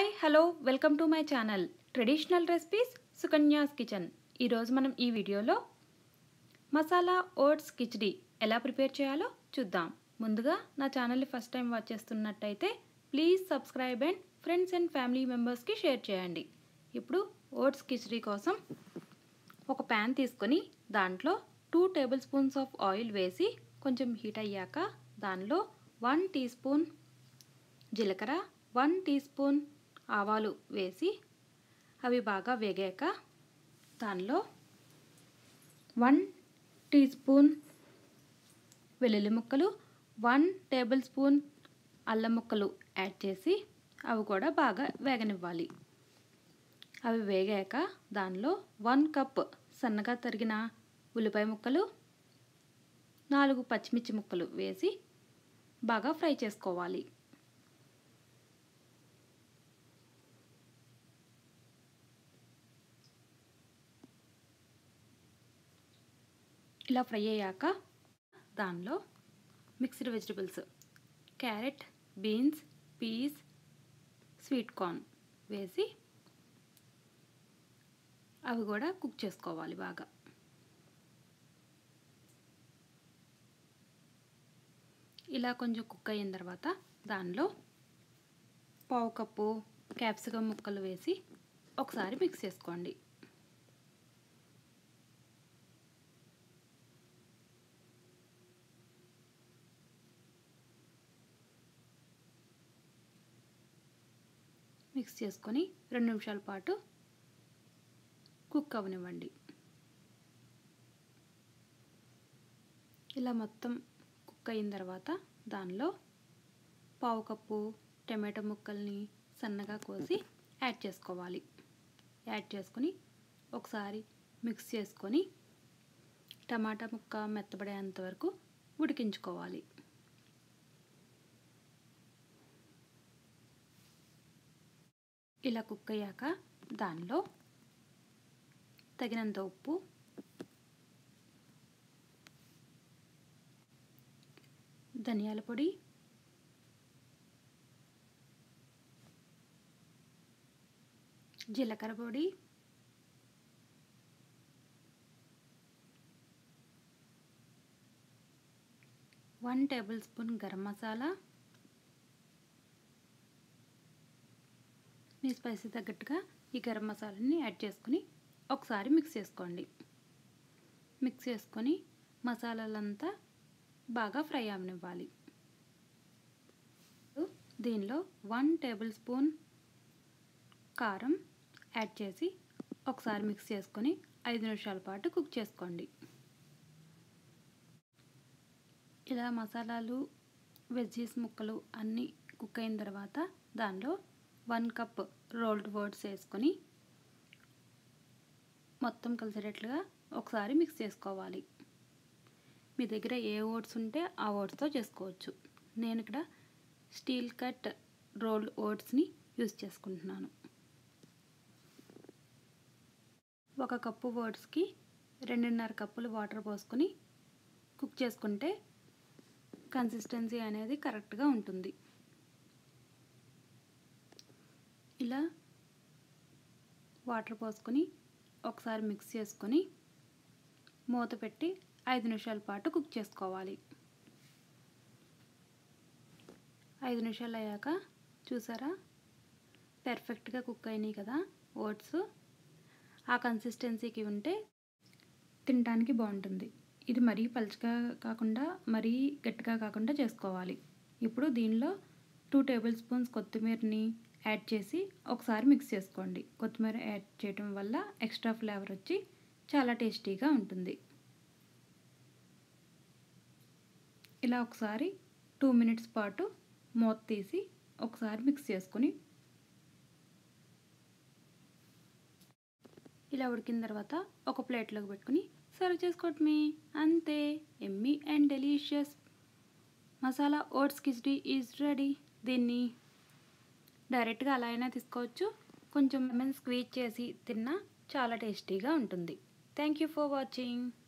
hi hello welcome to my channel traditional recipes Sukanya's kitchen ఈరోజు మనం ఈ వీడియోలో మసాలా ఓట్స్ కిచడీ ఎలా ప్రిపేర్ చేయాలో చూద్దాం ముందుగా నా ఛానల్ని ఫస్ట్ టైం వాచ్ చేస్తున్నట్టయితే please subscribe and friends and family మెంబర్స్కి షేర్ చేయండి ఇప్పుడు ఓట్స్ కిచడీ కోసం ఒక ప్యాన్ తీసుకొని దాంట్లో two tablespoons of oil వేసి కొంచెం హీట్ అయ్యాక దానిలో వన్ టీ స్పూన్ జీలకర్ర వన్ టీ స్పూన్ ఆవాలు వేసి అవి బాగా వేగాక దానిలో వన్ టీ స్పూన్ వెల్లుల్లి ముక్కలు వన్ టేబుల్ స్పూన్ అల్లం ముక్కలు యాడ్ చేసి అవి కూడా బాగా వేగనివ్వాలి అవి వేగాక దానిలో వన్ కప్ సన్నగా తరిగిన ఉల్లిపాయ ముక్కలు నాలుగు పచ్చిమిర్చి ముక్కలు వేసి బాగా ఫ్రై చేసుకోవాలి ఇలా ఫ్రై అయ్యాక దానిలో mixed vegetables carrot beans peas sweet corn వేసి అవి కూడా కుక్ చేసుకోవాలి బాగా ఇలా కొంచెం కుక్ అయిన తర్వాత దానిలో పావు కప్పు క్యాప్సికమ్ ముక్కలు వేసి ఒకసారి మిక్స్ చేసుకోండి మిక్స్ చేసుకొని రెండు నిమిషాల పాటు కుక్ అవనివ్వండి ఇలా మొత్తం కుక్ అయిన తర్వాత దానిలో పావు కప్పు టమాటో ముక్కల్ని సన్నగా కోసి యాడ్ చేసుకోవాలి యాడ్ చేసుకొని ఒకసారి మిక్స్ చేసుకొని టమాటా ముక్క మెత్తబడేంత వరకు ఉడికించుకోవాలి ఇలా కుక్ అయ్యాక దానిలో తగినంత ఉప్పు ధనియాల పొడి జీలకర్ర పొడి one tablespoon garam masala మీ స్పైసీ తగ్గట్టుగా ఈ గరం మసాలాని యాడ్ చేసుకుని ఒకసారి మిక్స్ చేసుకోండి మిక్స్ చేసుకొని మసాలాలంతా బాగా ఫ్రై అవనివ్వాలి దీనిలో వన్ టేబుల్ స్పూన్ కారం యాడ్ చేసి ఒకసారి మిక్స్ చేసుకొని ఐదు నిమిషాల పాటు కుక్ చేసుకోండి ఇలా మసాలాలు వెజ్జీస్ ముక్కలు అన్నీ కుక్ అయిన తర్వాత దానిలో వన్ కప్ రోల్డ్ ఓట్స్ వేసుకొని మొత్తం కలిసేటట్లుగా ఒకసారి మిక్స్ చేసుకోవాలి మీ దగ్గర ఏ ఓట్స్ ఉంటే ఆ ఓట్స్తో చేసుకోవచ్చు నేను ఇక్కడ స్టీల్ కట్ రోల్డ్ ఓట్స్ని యూజ్ చేసుకుంటున్నాను ఒక కప్పు ఓట్స్కి రెండున్నర కప్పులు వాటర్ పోసుకొని కుక్ చేసుకుంటే కన్సిస్టెన్సీ అనేది కరెక్ట్గా ఉంటుంది ఇలా వాటర్ పోసుకొని ఒకసారి మిక్స్ చేసుకొని మూత పెట్టి ఐదు నిమిషాల పాటు కుక్ చేసుకోవాలి ఐదు నిమిషాలు అయ్యాక చూసారా పెర్ఫెక్ట్గా కుక్ అయినాయి కదా ఓట్స్ ఆ కన్సిస్టెన్సీకి ఉంటే తినడానికి బాగుంటుంది ఇది మరీ పలుచగా కాకుండా మరీ గట్టిగా కాకుండా చేసుకోవాలి ఇప్పుడు దీనిలో టూ టేబుల్ స్పూన్స్ కొత్తిమీరని యాడ్ చేసి ఒకసారి మిక్స్ చేసుకోండి కొత్తిమీర యాడ్ చేయడం వల్ల ఎక్స్ట్రా ఫ్లేవర్ వచ్చి చాలా టేస్టీగా ఉంటుంది ఇలా ఒకసారి టూ మినిట్స్ పాటు మూత తీసి ఒకసారి మిక్స్ చేసుకొని ఇలా ఉడికిన తర్వాత ఒక ప్లేట్లోకి పెట్టుకుని సర్వ్ చేసుకోవటమే అంతే yummy and delicious masala oats khichdi is ready దీన్ని డైరెక్ట్గా అలా అయినా తీసుకోవచ్చు కొంచెం లెమన్ స్క్వీజ్ చేసి తిన్నా చాలా టేస్టీగా ఉంటుంది థ్యాంక్ యూ ఫర్ వాచింగ్